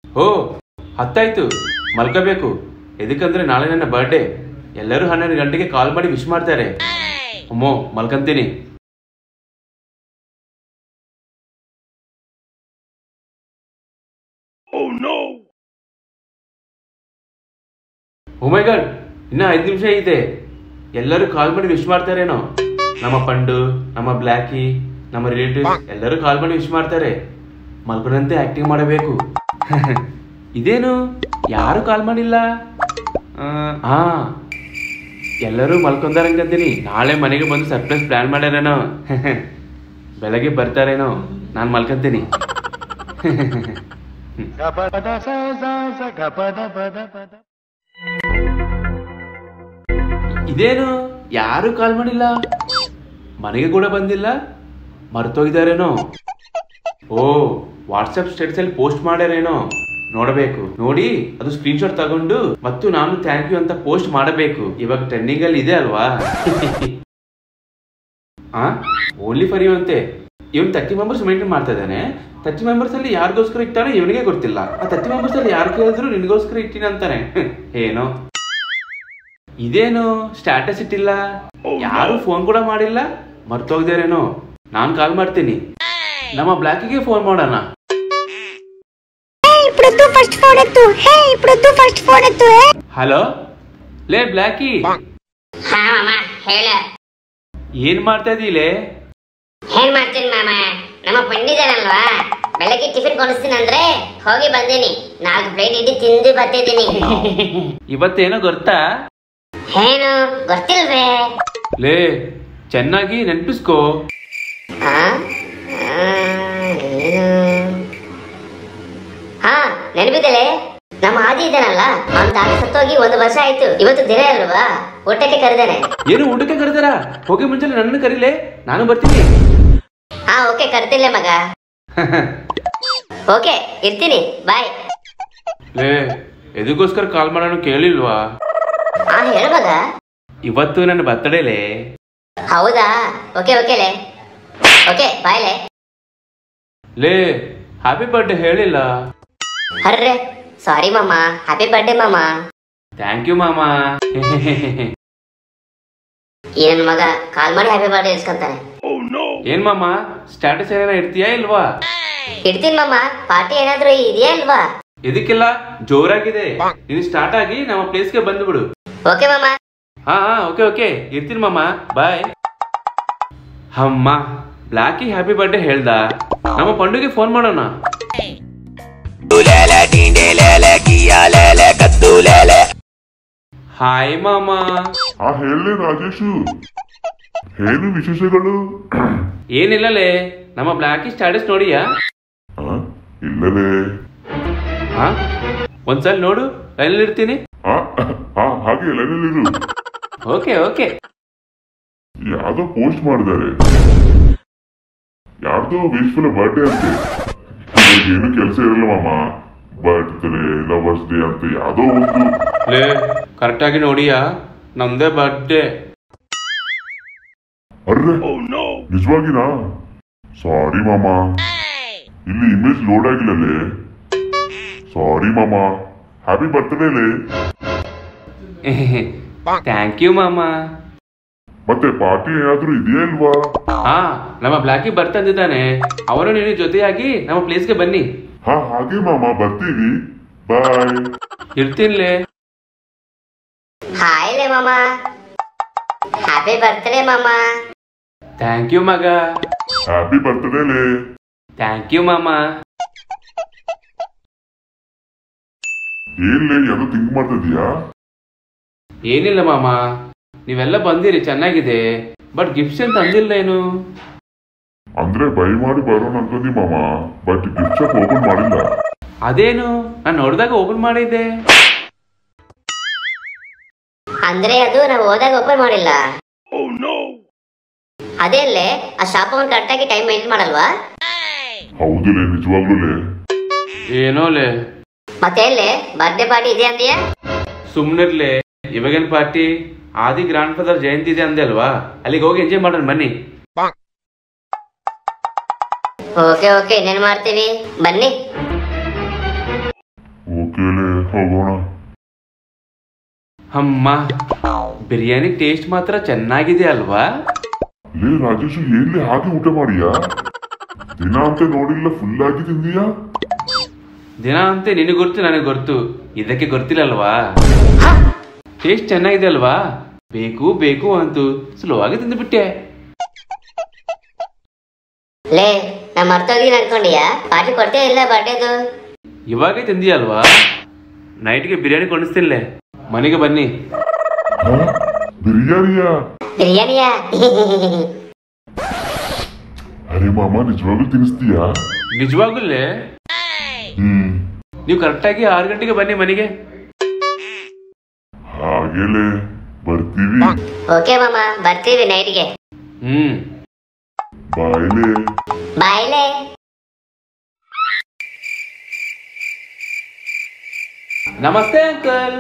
ಓ ಹತ್ತಾಯ್ತು ಮಲ್ಕೋಬೇಕು ಎದಕ್ಕಂದ್ರೆ ನಾಳೆ ನನ್ನ ಬರ್ಡೇ ಎಲ್ಲರೂ ಹನ್ನೆರಡು ಗಂಟೆಗೆ ಕಾಲ್ ಮಾಡಿ ವಿಶ್ ಮಾಡ್ತಾರೆ ಅಮ್ಮೋ ಮಲ್ಕಂತೀನಿ ಓ ಮೈ ಗಾಡ್ ಇನ್ನ ಐದು ನಿಮಿಷ ಇದೆ ಎಲ್ಲರೂ ಕಾಲ್ ಮಾಡಿ ವಿಶ್ ಮಾಡ್ತಾರೇನೋ ನಮ್ಮ ಪಂಡು ನಮ್ಮ ಬ್ಲ್ಯಾಕಿ ನಮ್ಮ ರಿಲೇಟಿವ್ಸ್ ಎಲ್ಲರೂ ಕಾಲ್ ಮಾಡಿ ವಿಶ್ ಮಾಡ್ತಾರೆ ಮಲ್ಕೊಂಡಂತೆ ಆಕ್ಟಿಂಗ್ ಮಾಡಬೇಕು ಇದೇನು ಯಾರು ಕಾಲ್ ಮಾಡಿಲ್ಲ ಆ, ಹಾ ಎಲ್ಲರೂ ಮಲ್ಕೊಂಡಾರಂಗಂತೀನಿ ನಾಳೆ ಮನೆಗೆ ಬಂದು ಸರ್ಪ್ರೈಸ್ ಪ್ಲಾನ್ ಮಾಡ್ಯಾರೇನೋ ಬೆಳಗ್ಗೆ ಬರ್ತಾರೇನೋ ನಾನು ಮಲ್ಕೊಂತೀನಿ ಇದೇನು ಯಾರು ಕಾಲ್ ಮಾಡಿಲ್ಲ ಮನೆಗೆ ಕೂಡ ಬಂದಿಲ್ಲ ಮರ್ತೋಗಿದಾರೇನೋ ಓ ವಾಟ್ಸಪ್ ಸ್ಟೇಟಸ್ ಅಲ್ಲಿ ಪೋಸ್ಟ್ ಮಾಡ್ಯಾರೇನೋ ನೋಡಬೇಕು ನೋಡಿ ಅದು ಸ್ಕ್ರೀನ್ ಶಾಟ್ ತಗೊಂಡು ಮತ್ತು ನಾನು ಥ್ಯಾಂಕ್ ಯು ಅಂತ ಪೋಸ್ಟ್ ಮಾಡಬೇಕು ಇವಾಗ ಟ್ರೆಂಡಿಂಗ್ ಅಲ್ಲಿ ಇದೆ ಅಲ್ವಾ ಆ ಓನ್ಲಿ ಫಾರ್ ಯು ಅಂತೆ ಇವನ್ ತರ್ಟಿ ಮೆಂಬರ್ಸ್ ಮೇಂಟೈನ್ ಮಾಡ್ತಾ ಇದ್ದಾನೆ ತರ್ಟಿ ಮೆಂಬರ್ಸ್ ಅಲ್ಲಿ ಯಾರಿಗೋಸ್ಕರ ಇಟ್ಟಾನೋ ಇವನಿಗೆ ಗೊತ್ತಿಲ್ಲ ಆ ತರ್ಟಿ ಮೆಂಬರ್ಸ್ ಅಲ್ಲಿ ಯಾರು ಕೇಳಿದ್ರು ನಿನಗೋಸ್ಕರ ಇಟ್ಟಿನ ಅಂತಾನೆ ಏನೋ ಇದೇನು ಸ್ಟ್ಯಾಟಸ್ ಇಟ್ಟಿಲ್ಲ ಯಾರು ಫೋನ್ ಕೂಡ ಮಾಡಿಲ್ಲ ಮರ್ತೋಗ್ದೇರೇನೋ ನಾನ್ ಕಾಲ್ ಮಾಡ್ತೀನಿ ನಮ್ಮ ಬ್ಲಾಕಿಗೆ ಫೋನ್ ಮಾಡೋಣ హే ఇప్పుడు తూ ఫస్ట్ ఫోన్ ఎత్తు హే ఇప్పుడు తూ ఫస్ట్ ఫోన్ ఎత్తు హే ಹಲೋ ಲೇ ಬ್ಲಾಕಿ ಹಾ ಮಾಮ ಹೇಳ ಏನ್ ಮಾಡ್ತಾ ಇದೀಲೆ ಏನ್ ಮಾಡ್ತೀನಿ ಮಾಮ ನಮ್ಮ ಪಂಡಿತರಲ್ವಾ ಬೆಳಗ್ಗೆ ಟಿಫಿನ್ ಕೊಡಿಸ್ತೀನಿ ಅಂದ್ರೆ ಹೋಗಿ ಬಂದೀನಿ ನಾಲ್ಕು ಪ್ಲೇಟ್ ಇಡ್ಲಿ ತಿಂದು ಬರ್ತಿದ್ದೀನಿ ಇವತ್ತೇನೋ ಗೊತ್ತಾ ಏನು ಗೊತ್ತಿಲ್ವೇ ಲೇ ಚೆನ್ನಾಗಿ ನೆನ್ಪಿಸ್ಕೋ ಆ? ಆ, ಏನು? ಹಾ ನೆನಪಿದ್ದಲೆ ನಮ್ಮ ಆದಿ ಇದ್ದಾನಲ್ಲ ಅವನ್ ತಾತ ಸತ್ತೋಗಿ ಒಂದು ವರ್ಷ ಆಯ್ತು ಇವತ್ತು ದಿನ ಅಲ್ವಾ ಊಟಕ್ಕೆ ಕರೆದೇನೆ ಏನು ಊಟಕ್ಕೆ ಕರೆದಾರ ಹೋಗಿ ಮುಂಚೆ ನನ್ನ ಕರೀಲೆ ನಾನು ಬರ್ತೀನಿ ಹಾ ಓಕೆ ಕರ್ತಿಲ್ಲ ಮಗ ಓಕೆ ಇರ್ತೀನಿ ಬಾಯ್ ಲೇ ಎದಕ್ಕೋಸ್ಕರ ಕಾಲ್ ಮಾಡೋಣ ಕೇಳಿಲ್ವಾ ಹಾ ಹೇಳು ಮಗ ಇವತ್ತು ನನ್ನ ಬರ್ತಡೇಲೇ ಹೌದಾ ಓಕೆ ಓಕೆಲೆ ಓಕೆ ಬಾಯ್ಲೆ ಲೇ ಹ್ಯಾಪಿ ಬರ್ಡೇ ಹೇಳಿಲ್ಲ ಅರ್ರೆ ಸಾರಿ ಮಾಮ ಹ್ಯಾಪಿ ಬರ್ಡೇ ಮಾಮ ಥ್ಯಾಂಕ್ ಯು ಮಾಮಾ ಈ ನನ್ ಮಗ ಕಾಲ್ ಮಾಡಿ ಹ್ಯಾಪಿ ಬರ್ಡೇ ಇಸ್ಕೊಂತಾನೆ ಏನ್ ಮಾಮ ಸ್ಟ್ಯಾಟಸ್ ಏನಾರ ಇಡ್ತೀಯಾ ಇಲ್ವಾ ಇಡ್ತೀನಿ ಮಾಮ ಪಾರ್ಟಿ ಏನಾದ್ರೂ ಇದೆಯಾ ಇಲ್ವಾ ಇದಕ್ಕೆಲ್ಲ ಜೋರಾಗಿದೆ ನೀನು ಸ್ಟಾರ್ಟ್ ಆಗಿ ನಮ್ಮ ಪ್ಲೇಸ್ಗೆ ಬಂದ್ಬಿಡು ಓಕೆ ಮಾಮ ಹಾ ಹಾ ಓಕೆ ಓಕೆ ಇರ್ತೀನಿ ಮಾಮ ಬಾಯ್ ಅಮ್ಮ ಬ್ಲಾಕಿ ಹ್ಯಾಪಿ ಬರ್ಡೇ ಹೇಳ್ದ ನಮ್ಮ ಪಂಡುಗೆ ಫೋನ್ ಮಾಡೋಣ ಹಾಯ್ ಮಾಮ ಆ ಹೇಳಿ ರಾಜೇಶು ಏನು ವಿಶೇಷಗಳು ಏನಿಲ್ಲಲೇ ನಮ್ಮ ಬ್ಲಾಕಿ ಸ್ಟ್ಯಾಟಸ್ ನೋಡಿಯಾ ಆ, ಇಲ್ಲವೇ ಹಾ ಒಂದ್ಸಲ ನೋಡು ಲೈನಲ್ಲಿ ಇರ್ತೀನಿ ಆ, ಆ, ಹಾಗೆ ಲೈನಲ್ಲಿರು ಓಕೆ ಓಕೆ ಯಾವ್ದೋ ಪೋಸ್ಟ್ ಮಾಡಿದ್ದಾರೆ ಯಾರ್ದೋ ವಿಶ್ವಲ ಬರ್ಡೇ ಅಂತೆ ಇವಾಗ ಏನು ಕೆಲಸ ಇರಲ್ಲ ಮಾಮ ಬರ್ತ್ಡೇ ಲವರ್ಸ್ ಡೇ ಅಂತ ಯಾವ್ದೋ ಒಂದು ಲೇ ಕರೆಕ್ಟಾಗಿ ನೋಡಿಯಾ ನಮ್ದೇ ಬರ್ಡೇ ಅರ್ರೆ ನಿಜವಾಗಿನಾ ಸಾರಿ ಮಾಮ ಇಲ್ಲಿ ಇಮೇಜ್ ಲೋಡ್ ಆಗಿಲ್ಲಲೇ ಸಾರಿ ಮಾಮ ಹ್ಯಾಪಿ ಬರ್ತ್ಡೇಲೇ ಥ್ಯಾಂಕ್ ಯು ಮಾಮ ಮತ್ತೆ ಪಾರ್ಟಿ ಏನಾದ್ರೂ ಇದೆಯಾ ಇಲ್ವಾ ಹಾ ನಮ್ಮ ಬ್ಲಾಕಿ ಬರ್ತಂದಿದ್ದಾನೆ ಅವನು ನಿನ್ನ ಜೊತೆಯಾಗಿ ನಮ್ಮ ಪ್ಲೇಸ್ಗೆ ಬನ್ನಿ ಹಾ ಹಾಗೆ ಮಾಮ ಬರ್ತೀವಿ ಬಾಯ್ ಇರ್ತೀನ್ಲೇ ಹಾಯ್ ಲೇ ಮಾಮ ಹ್ಯಾಪಿ ಬರ್ತ್ಡೇ ಮಾಮ ಥ್ಯಾಂಕ್ ಯು ಮಗ ಹ್ಯಾಪಿ ಬರ್ತ್ಡೇಲೇ ಥ್ಯಾಂಕ್ ಯು ಮಾಮ ಏನ್ಲೇ ಏನೋ ಥಿಂಕ್ ಮಾಡ್ತಿದ್ಯಾ ಏನಿಲ್ಲ ಮಾಮ ನೀವೆಲ್ಲ ಬಂದಿರಿ ಚೆನ್ನಾಗಿದೆ ಬಟ್ ಗಿಫ್ಟ್ಸ್ ಏನ್ ತಂದಿಲ್ಲ ಏನು ಅಂದ್ರೆ ಬೈ ಮಾಡಿ ಬರೋಣ ಅನ್ಕೊಂಡಿ ಮಾಮ ಬಟ್ ಗಿಫ್ಟ್ ಶಾಪ್ ಓಪನ್ ಮಾಡಿಲ್ಲ ಅದೇನು ನಾನು ನೋಡಿದಾಗ ಓಪನ್ ಮಾಡಿದ್ದೆ ಅಂದ್ರೆ ಅದು ನಾವು ಹೋದಾಗ ಓಪನ್ ಮಾಡಿಲ್ಲ ಅದೇ ಅಲ್ಲೇ ಆ ಶಾಪ್ ಅವ್ನು ಕರೆಕ್ಟಾಗಿ ಟೈಮ್ ಮೇಂಟೈನ್ ಮಾಡಲ್ವಾ ಹೌದುಲೇ ನಿಜವಾಗ್ಲೂಲೇ ಏನೋಲೆ ಮತ್ತೆ ಅಲ್ಲೇ ಬರ್ಡೇ ಪಾರ್ಟಿ ಇದೆ ಅಂತೀಯಾ ಸುಮ್ನಿರ್ಲೆ ಇವಾಗೇನ್ ಪಾರ್ಟಿ ಆದಿ ಗ್ರಾಂಡ್ ಫಾದರ್ ಜಯಂತಿ ಇದೆ ಅಂದೆ ಅಲ್ವಾ ಅಲ್ಲಿಗೆ ಹೋಗಿ ಎಂಜಾಯ್ ಮಾಡೋಣ ಬನ್ನಿ ಓಕೆ ಓಕೆ ಇನ್ನೇನ್ ಮಾಡ್ತೀವಿ ಬನ್ನಿ ಹೋಗೋಣ ಅಮ್ಮ ಬಿರಿಯಾನಿ ಟೇಸ್ಟ್ ಮಾತ್ರ ಚೆನ್ನಾಗಿದೆ ಅಲ್ವಾ ಲೇ ರಾಜೇಶು ಎಲ್ಲಿ ಹಾಗೆ ಊಟ ಮಾಡಿಯಾ ದಿನ ಅಂತ ನೋಡಿಲ್ಲ ಫುಲ್ ಆಗಿ ತಿಂದೀಯಾ ದಿನ ಅಂತೆ ನಿನಗೆ ಗೊತ್ತು ನನಗೆ ಗೊತ್ತು ಇದಕ್ಕೆ ಗೊತ್ತಿಲ್ಲಲ್ವಾ ಟೇಸ್ಟ್ ಚೆನ್ನಾಗಿದೆ ಅಲ್ವಾ ಬೇಕು ಬೇಕು ಅಂತು ಸ್ಲೋ ಆಗಿ ತಿಂದುಬಿಟ್ಟೆ ಲೇ ನಾ ಮರ್ತೋಗಿದ್ದೀನಿ ಅನ್ಕೊಂಡಿಯಾ ಪಾರ್ಟಿ ಕೊಡ್ತೇ ಇಲ್ಲ ಬರ್ಡೇದು ಇವಾಗೇ ತಿಂದಿಯಲ್ವಾ ನೈಟ್ಗೆ ಬಿರಿಯಾನಿ ಕೊಂಡಿಸ್ತಿಲ್ಲೇ ಮನೆಗೆ ಬನ್ನಿ ಹಾ? ಬಿರಿಯಾನಿಯಾ ಬಿರಿಯಾನಿಯಾ ಅರೆ ಮಾಮ ನಿಜವಾಗ್ಲೂ ತಿನ್ನಿಸ್ತೀಯಾ ನಿಜವಾಗಲೇ ಹ್ಮ್ ನೀವು ಕರೆಕ್ಟಾಗಿ ಆರು ಗಂಟೆಗೆ ಬನ್ನಿ ಮನೆಗೆ ಹಾಗೇಲೆ ಬರ್ತೀವಿ ಓಕೆ ಮಾಮ ಬರ್ತೀವಿ ನೈಟ್ಗೆ ಹ್ಮ್ ಬಾಯ್ಲೆ ಬಾಯ್ಲೆ ನಮಸ್ತೆ ಅಂಕಲ್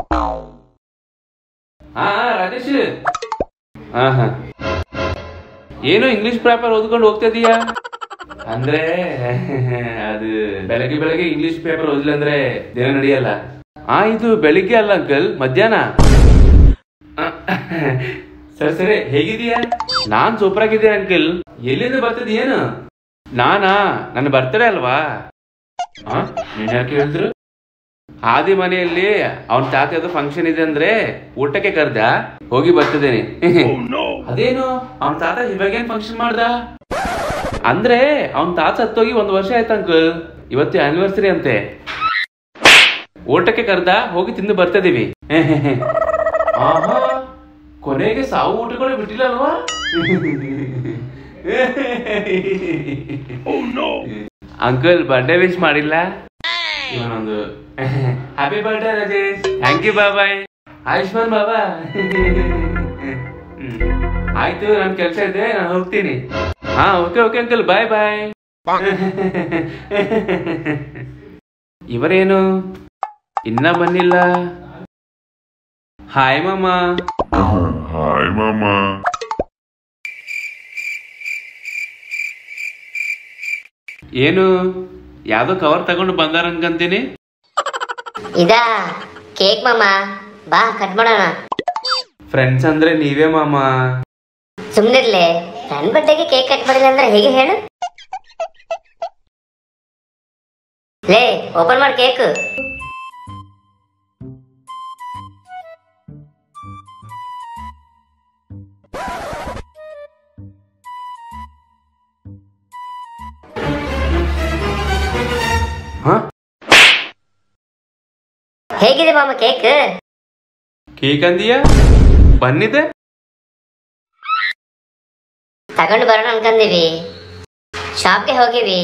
ಹಾ ರಾಜೇಶ್ ಹಾ ಹಾ ಏನು ಇಂಗ್ಲಿಷ್ ಪೇಪರ್ ಓದ್ಕೊಂಡು ಹೋಗ್ತಾ ಇದೀಯಾ ಅಂದ್ರೆ ಅದು ಬೆಳಗ್ಗೆ ಬೆಳಗ್ಗೆ ಇಂಗ್ಲಿಷ್ ಪೇಪರ್ ಓದಿಲ್ಲ ಅಂದ್ರೆ ದಿನ ನಡೆಯಲ್ಲ ಆ ಇದು ಬೆಳಿಗ್ಗೆ ಅಲ್ಲ ಅಂಕಲ್ ಮಧ್ಯಾಹ್ನ ಆ, ಸರಿ ಸರಿ ಹೇಗಿದೀಯಾ ನಾನ್ ಸೂಪರ್ ಆಗಿದ್ದೀನಿ ಅಂಕಲ್ ಎಲ್ಲಿಂದ ಬರ್ತಿದೀಯೇನು ನಾನಾ ನನ್ನ ಬರ್ತಡೇ ಅಲ್ವಾ ಆ ನೀನ್ ಯಾಕೆ ಹೇಳಿದ್ರು ಆದಿ ಮನೆಯಲ್ಲಿ ಅವನ್ ತಾತದ ಫಂಕ್ಷನ್ ಇದೆ ಅಂದ್ರೆ ಊಟಕ್ಕೆ ಕರ್ದ ಹೋಗಿ ಬರ್ತಿದ್ದೇನೆ ಅದೇನು ಅವನ್ ತಾತ ಇವಾಗೇನ್ ಫಂಕ್ಷನ್ ಮಾಡ್ದ ಅಂದ್ರೆ ಅವನ್ ತಾತ ಸತ್ತೋಗಿ ಒಂದ್ ವರ್ಷ ಆಯ್ತು ಅಂಕಲ್ ಇವತ್ತು ಆನಿವರ್ಸರಿ ಅಂತೆ ಊಟಕ್ಕೆ ಕರ್ದ ಹೋಗಿ ತಿಂದು ಬರ್ತಿದೀವಿ ಆಹಾ ಕೊನೆಗೆ ಸಾವು ಊಟಗಳು ಬಿಟ್ಟಿಲ್ಲಲ್ವಾ ಅಂಕಲ್ ಬರ್ಡೇ ವಿಶ್ ಮಾಡಿಲ್ಲ ಇವನೊಂದು happy birthday Rajesh thank you ಬಾಬಾಯ್ ಆಯುಷ್ಮಾನ್ ಬಾಬಾ ಹ್ಮ್. ಆಯ್ತು ನನ್ ಕೆಲ್ಸ ಇದೆ ನಾನು ಹೋಗ್ತೀನಿ ಹಾ okay okay uncle bye bye ಇವರೇನು ಇನ್ನ ಬಂದಿಲ್ಲ ಹಾಯ್ ಮಾಮ ಹಾಯ್ ಮಾಮ ಏನು ಯಾವ್ದೋ ಕವರ್ ತಗೊಂಡು ಬಂದಾರ ಅನ್ಕಂತೀನಿ ಇದಾ ಕೇಕ್ ಮಾಮ ಬಾ ಕಟ್ ಮಾಡೋಣ ಫ್ರೆಂಡ್ಸ್ ಅಂದ್ರೆ ನೀವೇ ಮಾಮ ಸುಮ್ನಿರ್ಲೆ ನನ್ ಬಡ್ಡೆಗೆ ಕೇಕ್ ಕಟ್ ಮಾಡಿಲ್ಲ ಅಂದ್ರೆ ಹೇಗೆ ಹೇಳು ಲೇ ಓಪನ್ ಮಾಡಿ ಕೇಕ್ ಹಾ ಹೇಗಿದೆ ಮಾಮ ಕೇಕ್ ಕೇಕ್ ಅಂದಿಯಾ ಬಂದಿದೆ ತಗೊಂಡು ಬರೋಣ ಅನ್ಕಂದೀವಿ ಶಾಪ್ಗೆ ಹೋಗಿವಿ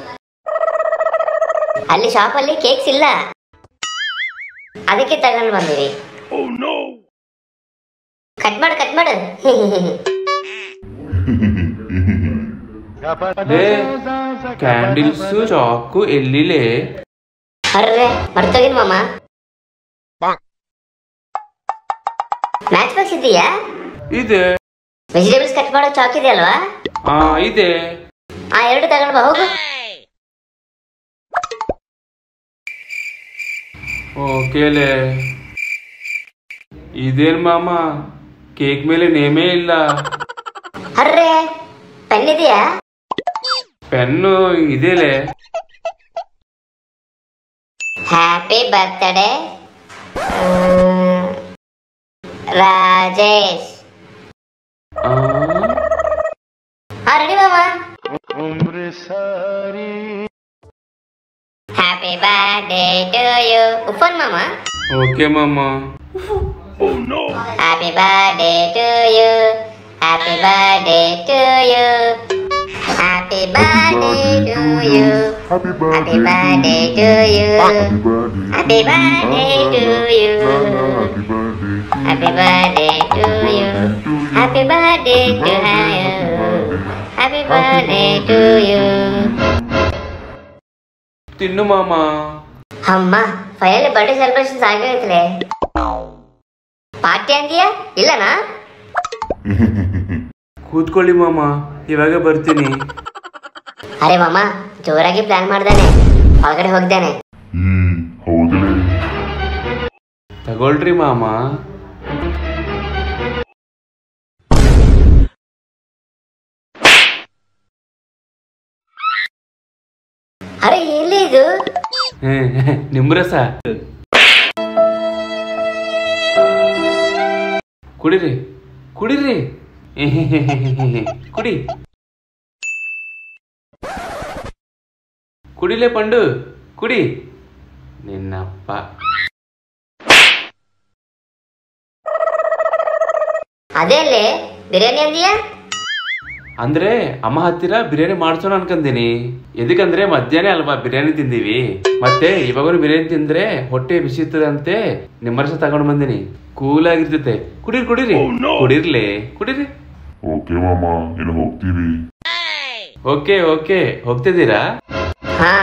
ಅಲ್ಲಿ ಶಾಪಲ್ಲಿ ಕೇಕ್ಸ್ ಇಲ್ಲ ಅದಕ್ಕೆ ತಗೊಂಡು ಬಂದಿವಿ ಕಟ್ ಮಾಡು ಕಟ್ ಮಾಡು ಕ್ಯಾಂಡಲ್ಸ್ ಚಾಕು ಎಲ್ಲಿಲೆ ಅರ್ರೆ ಮರ್ತೋಗಿನ್ ಮಾಮ ಮ್ಯಾಚ್ ಬಾಕ್ಸ್ ಇದೆಯಾ ಇದೆ ವೆಜಿಟೇಬಲ್ಸ್ ಕಟ್ ಮಾಡೋ ಚಾಕ್ ಇದೆ ಅಲ್ವಾ ಆ ಇದೆ ಆ ಎರಡು ತಗೊಂಡು ಬಾ ಹೋಗು ಓಕೆಲೆ ಇದೇನ್ ಮಾಮ ಕೇಕ್ ಮೇಲೆ ನೇಮೇ ಇಲ್ಲ ಅರ್ರೆ ಪೆನ್ ಇದೆಯಾ ಪೆನ್ನು ಇದೆಲೆ ಹ್ಯಾಪಿ ಬರ್ತ್ಡೇ ರಾಜೇಶ್ ಆ, ಹಾ ರೆಡಿ ಮಾಮ ಹ್ಯಾಪಿ ಬರ್ಡೇ ಟು ಯು ಉಫನ್ ಮಾಮ ಓಕೆ ಮಾಮ happy birthday to you happy birthday to you happy birthday to you Happy happy birthday birthday to you Happy birthday Happy birthday to you. Happy birthday happy birthday to you happy birthday to you happy birthday to you ತಿನ್ನು ಮಾಮ ಅಮ್ಮ finally birthday celebrations ಆಗೈತ್ಲೆ party ಅಂತೀಯಾ ಇಲ್ಲನಾ ಕೂತ್ಕೊಳ್ಳಿ ಮಾಮ ಇವಾಗ ಬರ್ತೀನಿ ಅರೆ ಮಾಮ ಜೋರಾಗಿ ಪ್ಲಾನ್ ಮಾಡ್ದಾನೆ ಒಳಗಡೆ ಹೋಗ್ದಾನೆ ಹ್ಮ್ ಹೌದಲೇ ತಗೊಳ್ರಿ ಮಾಮ ಅರೆ ಎಲ್ಲಿ ಇದು ನಿಮ್ರಸ ಕುಡಿರಿ ಕುಡಿರಿ ಕುಡಿ ಕುಡಿಲೆ ಪಂಡು ಕುಡಿ ನಿನ್ನಪ್ಪ ಅದೇಲೆ ಬಿರಿಯಾನಿ ಅಂದಿಯಾ ಅಂದ್ರೆ ಅಮ್ಮ ಹತ್ತಿರ ಬಿರಿಯಾನಿ ಮಾಡ್ಸೋಣ ಅನ್ಕಂದಿನಿ ಎದಕ್ಕಂದ್ರೆ ಮಧ್ಯಾಹ್ನ ಅಲ್ವಾ ಬಿರಿಯಾನಿ ತಿಂದೀವಿ ಮತ್ತೆ ಇವಾಗೂ ಬಿರಿಯಾನಿ ತಿಂದ್ರೆ ಹೊಟ್ಟೆ ಬಿಸಿ ಇರ್ತದಂತೆ ನಿಮ್ಮರ್ಸ ತಗೊಂಡ್ ಬಂದಿನಿ ಕೂಲ್ ಆಗಿರ್ತೈತೆ ಕುಡೀರಿ ಕುಡೀರಿ ಕುಡೀರ್ಲೆ ಕುಡೀರಿ ಓಕೆ ಮಾಮ ಇನ್ನು ಹೋಗ್ತೀವಿ ಓಕೆ ಓಕೆ ಹೋಗ್ತಿದ್ದೀರಾ ಹಾ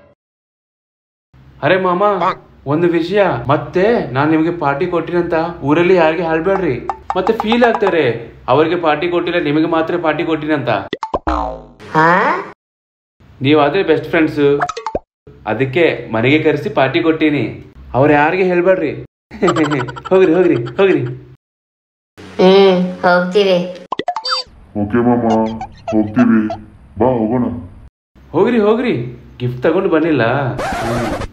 ಅರೆ ಮಾಮ ಒಂದು ವಿಷಯ ಮತ್ತೆ ನಾನ್ ನಿಮಗೆ ಪಾರ್ಟಿ ಕೊಟ್ಟಿನಂತ ಊರಲ್ಲಿ ಯಾರಿಗೆ ಹೇಳ್ಬೇಡ್ರಿ ಮತ್ತೆ ಫೀಲ್ ಆಗ್ತಾರೆ ಅವ್ರಿಗೆ ಪಾರ್ಟಿ ಕೊಟ್ಟಿಲ್ಲ ನಿಮಗೆ ಮಾತ್ರ ಪಾರ್ಟಿ ಕೊಟ್ಟಿನಂತ ಹಾ ನೀವಾದ್ರೆ ಬೆಸ್ಟ್ ಫ್ರೆಂಡ್ಸ್ ಅದಕ್ಕೆ ಮನೆಗೆ ಕರೆಸಿ ಪಾರ್ಟಿ ಕೊಟ್ಟೀನಿ ಅವ್ರು ಯಾರಿಗೆ ಹೇಳ್ಬೇಡ್ರಿ ಹೋಗ್ರಿ ಹೋಗ್ರಿ ಹೋಗ್ರಿ ಹ್ಮ್ ಹೋಗ್ತೀವಿ ಓಕೆ ಮಾಮ ಹೋಗ್ತೀವಿ ಬಾ ಹೋಗೋಣ ಹೋಗ್ರಿ ಹೋಗ್ರಿ ಗಿಫ್ಟ್ ತಗೊಂಡು ಬನ್ನಿಲ್ಲ ಹ್ಮ್.